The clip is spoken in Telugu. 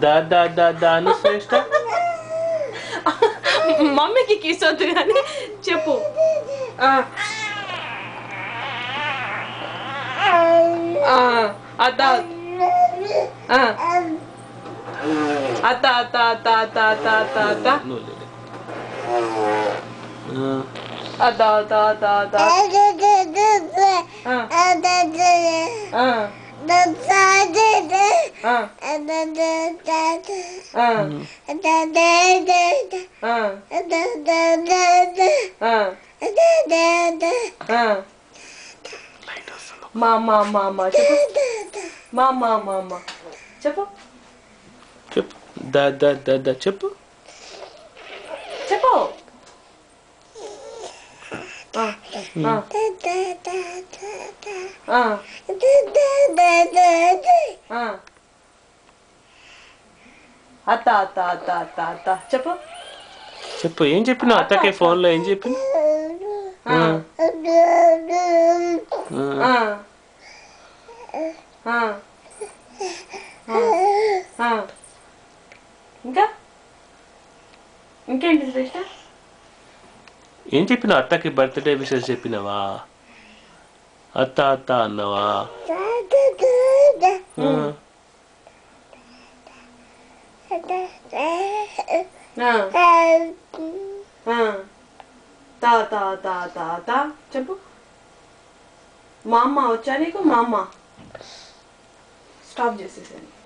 దా దా దా దా అను శ్రేష్ట మమ్మీకి కిస్ వద్దు కానీ చెప్పు ఆ. ఆ, అత్త ఆ. అత్త అత్త అత్త అత్త అత్త అత్త అత్త నువ్వు లేలే. అత్త అత్త అత్త అత్త ఆ, ఆ, ఆ, ఆ, ఆ, ఆ, ఆ. మా మా మా మా చెప్పు మా మా మా మా చెప్పు చెప్పు దా దా దా దా చెప్పు చెప్పు ఆ, ఆ, ఆ, ఆ. అత్త అత్త అత్త అత్త అత్త చెప్పు చెప్పు ఏం చెప్పినావు అత్తకే ఫోన్లో ఏం చెప్పిన ఆ, ఆ, ఆ, ఆ. ఇంకా ఇంకేంటి శ్రేష్ట ఏం చెప్పినావు అత్తకి బర్త్డే విషెస్ చెప్పినావా అత్త అత్త అన్నావా ఆ. ఆ, ఆ. తా తా తా తా తా చెప్పు మా అమ్మ వచ్చా నీకు మా అమ్మ స్టాప్ చేసేసాను